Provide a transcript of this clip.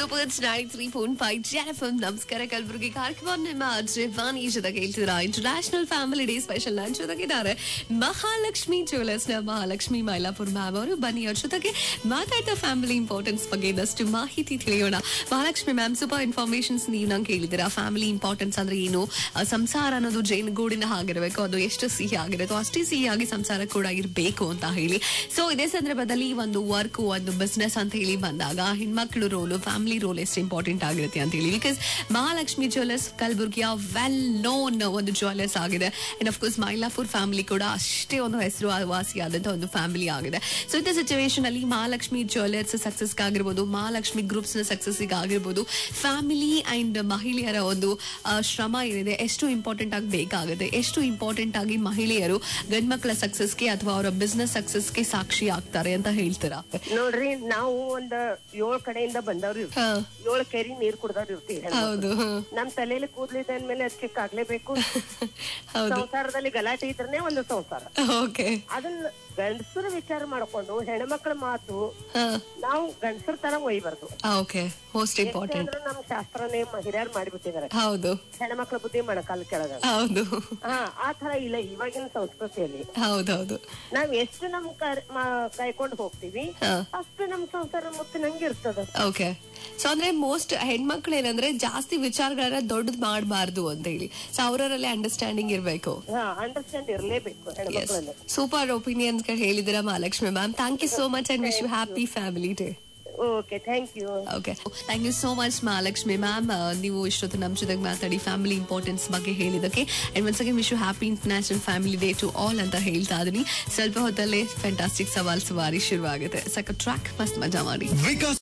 Super nine three point five F ನಮಸ್ಕಾರ ಕಲಬುರಗಿ ಕಾರ್ಯಕ್ರಮ ನಿಮ್ಮ ಜವಾನಿ ಜೊತೆಗೆ ಹೇಳ್ತಿದ್ದೀರಾ ಇಂಟರ್ನ್ಯಾಷನಲ್ ಫ್ಯಾಮಿಲಿ ಡೇ ಸ್ಪೆಷಲ್ ನನ್ನ ಜೊತೆಗಿದ್ದಾರೆ ಮಹಾಲಕ್ಷ್ಮಿ ಜ್ಯುವೆಲರ್ಸ್ ನ ಮಹಾಲಕ್ಷ್ಮಿ ಮೈಲಾಪುರ್ ಮ್ಯಾಮ್ ಅವರು ಬನ್ನಿ ಅವ್ರ ಜೊತೆಗೆ ಮಾತಾಡ್ತಾ ಫ್ಯಾಮಿಲಿ ಇಂಪಾರ್ಟೆನ್ಸ್ ಬಗ್ಗೆ ಇನ್ನಷ್ಟು ಮಾಹಿತಿ ತಿಳಿಯೋಣ ಮಹಾಲಕ್ಷ್ಮಿ ಮ್ಯಾಮ್ ಸೂಪರ್ ಇನ್ಫಾರ್ಮೇಶನ್ಸ್ ನೀವು ನಂಗೆ ಹೇಳಿದ್ದೀರಾ ಫ್ಯಾಮಿಲಿ ಇಂಪಾರ್ಟೆನ್ಸ್ ಅಂದ್ರೆ ಏನು ಆ, ಸಂಸಾರ ಅನ್ನೋದು ಜೇನುಗೂಡಿನ ಆಗಿರಬೇಕು ಅದು ಎಷ್ಟು ಸಿಹಿ ಆಗಿರುತ್ತೋ ಅಷ್ಟೇ ಸಿಹಿಯಾಗಿ ಸಂಸಾರ ಕೂಡ ಇರಬೇಕು ಅಂತ ಹೇಳಿ ಸೊ ಇದೇ ಸಂದರ್ಭದಲ್ಲಿ ಒಂದು ವರ್ಕ್ ಒಂದು ಬಿಸ್ನೆಸ್ ಅಂತ ಹೇಳಿ ಬಂದಾಗ ಹೆಣ್ಮಕ್ಳು ರೋಲು ಫ್ಯಾಮಿಲಿ ರೋಲ್ ಎಷ್ಟು ಇಂಪಾರ್ಟೆಂಟ್ ಆಗಿರುತ್ತೆ ಅಂತ ಹೇಳಿ ಬಿಕಾಸ್ ಮಹಾಲಕ್ಷ್ಮಿ ಜ್ಯುವೆಲರ್ಸ್ ಕಲಬುರ್ಗಿಯ ವೆಲ್ ನೋನ್ ಒಂದು ಜ್ಯುವೆಲರ್ಸ್ ಆಗಿದೆ ಅಂಡ್ ಅಫ್ಕೋರ್ಸ್ ಮೈಲಾಪುರ್ ಫ್ಯಾಮಿಲಿ ಕೂಡ ಅಷ್ಟೇ ಒಂದು ಹೆಸರು ವಾಸಿಯಾದಂತಹ ಒಂದು ಫ್ಯಾಮಿಲಿ ಆಗಿದೆ ಸೊ ಇಂಥ ಸಿಚುವೇಶನ್ ಅಲ್ಲಿ ಮಹಾಲಕ್ಷ್ಮಿ ಜ್ಯುವೆಲರ್ಸ್ ಸಕ್ಸಸ್ ಆಗಿರ್ಬೋದು ಮಹಾಲಕ್ಷ್ಮಿ ಗ್ರೂಪ್ಸ್ ನ ಸಕ್ಸಸ್ ಆಗಿರ್ಬೋದು ಫ್ಯಾಮಿಲಿ ಅಂಡ್ ಮಹಿಳೆಯರ ಒಂದು ಆ, ಶ್ರಮ ಏನಿದೆ ಎಷ್ಟು ಇಂಪಾರ್ಟೆಂಟ್ ಆಗಿ ಬೇಕಾಗುತ್ತೆ ಎಷ್ಟು ಇಂಪಾರ್ಟೆಂಟ್ ಆಗಿ ಮಹಿಳೆಯರು ಗಂಡ್ಮಕ್ಳ ಸಕ್ಸಸ್ಗೆ ಅಥವಾ ಅವರ ಬಿಸ್ನೆಸ್ ಸಕ್ಸಸ್ಗೆ ಸಾಕ್ಷಿ ಆಗ್ತಾರೆ ಅಂತ ಹೇಳ್ತೀರಾ ನೋಡ್ರಿ ನಾವು ಒಂದ್ ಏಳ್ ಕಡೆಯಿಂದ ಬಂದವ್ರು ಇರ್ತೀವಿ. ಹಾ, ಏಳ್ ಕೆರಿ ನೀರ್ ಕುಡ್ದವ್ರು ಇರ್ತೀವಿ ಹೆಣ್ಮಕ್ಳು. ಹೌದು ಹ. ನಮ್ ತಲೆಯಲ್ಲಿ ಕೂದ್ಲಿದ್ದ ಮೇಲೆ ಅದ್ ಚಿಕ್ಕ ಆಗ್ಲೇಬೇಕು ಹೌದು ಸಂಸಾರದಲ್ಲಿ ಗಲಾಟೆ ಇದ್ರನೆ ಒಂದು ಸಂಸಾರ ಓಕೆ ಅದನ್ನ ಗಂಡಸರು ವಿಚಾರ ಮಾಡ್ಕೊಂಡು ಹೆಣ್ಮಕ್ಳ ಮಾತು ನಾವು ಗಂಡಸರ ತರ ಒಯ್ಬಾರ್ದು ಓಕೆ ಮೋಸ್ಟ್ ಇಂಪಾರ್ಟೆಂಟ್ ಅಂದ್ರೆ ನಮ್ ಶಾಸ್ತ್ರನೇ ಹಿರಿಯರ್ ಮಾಡಿಬಿಟ್ಟಿದ್ದಾರೆ ಹೌದು ಹೆಣ್ಮಕ್ಳ ಬುದ್ಧಿ ಮೊಣಕಾಲ್ ಕೆಳಗ ಹೌದು ಹಾ ಆ ತರ ಇಲ್ಲ ಇವಾಗಿನ ಸಂಸ್ಕೃತಿಯಲ್ಲಿ ಹೌದೌದು ನಾವ್ ಎಷ್ಟು ನಮ್ ಕರ್- ಮ- ಕಾಯ್ಕೊಂಡು ಹೋಗ್ತೀವಿ ಹಾ. ಅಷ್ಟು ನಮ್ ಸಂಸಾರ ಮತ್ತೆ ನಂಗೆ ಇರ್ತದ ಓಕೆ ಸೊ ಅಂದ್ರೆ ಮೋಸ್ಟ್ ಹೆಣ್ಮಕ್ಳು ಏನಂದ್ರೆ ಜಾಸ್ತಿ ವಿಚಾರಗಳನ್ನ ದೊಡ್ಡದ್ ಮಾಡಬಾರ್ದು ಅಂತ ಹೇಳಿ ಸೊ ಅವರಲ್ಲಿ ಅಂಡರ್ಸ್ಟ್ಯಾಂಡಿಂಗ್ ಇರ್ಬೇಕು ಹಾ ಅಂಡರ್ಸ್ಟ್ಯಾಂಡ್ ಇರ್ಲೇಬೇಕು ಹೆಣ್ಮಕ್ಳಲ್ಲಿ ಸೂಪರ್ ಒಪಿನಿಯನ್ಸ್ ಹೇಳಿದಿರ Mahalakshmi ma'am thank you so much and wish you happy family day okay thank you okay thank you so much Mahalakshmi ma'am ನೀವು ಇಷ್ಟೊತ್ತು ನಮ್ಮ ಜೊತೆಗೆ ಮಾತಾಡಿ ಫ್ಯಾಮಿಲಿ ಇಂಪಾರ್ಟೆನ್ಸ್ ಬಗ್ಗೆ ಹೇಳಿದಕ್ಕೆ and once again wish you happy international family day to all ಅಂತ ಹೇಳ್ತಾ ಇದೀನಿ ಸ್ವಲ್ಪ ಹೊತ್ತಲ್ಲೇ ಫ್ಯಾಂಟಾಸ್ಟಿಕ್ ಸವಾಲ್ ಸವಾರಿ ಶುರುವಾಗುತ್ತೆ ಸಕ ಟ್ರ್ಯಾಕ್ ಮಸ್ತ್ ಮಜಾ ಮಾಡಿ ವಿಕಾಸ್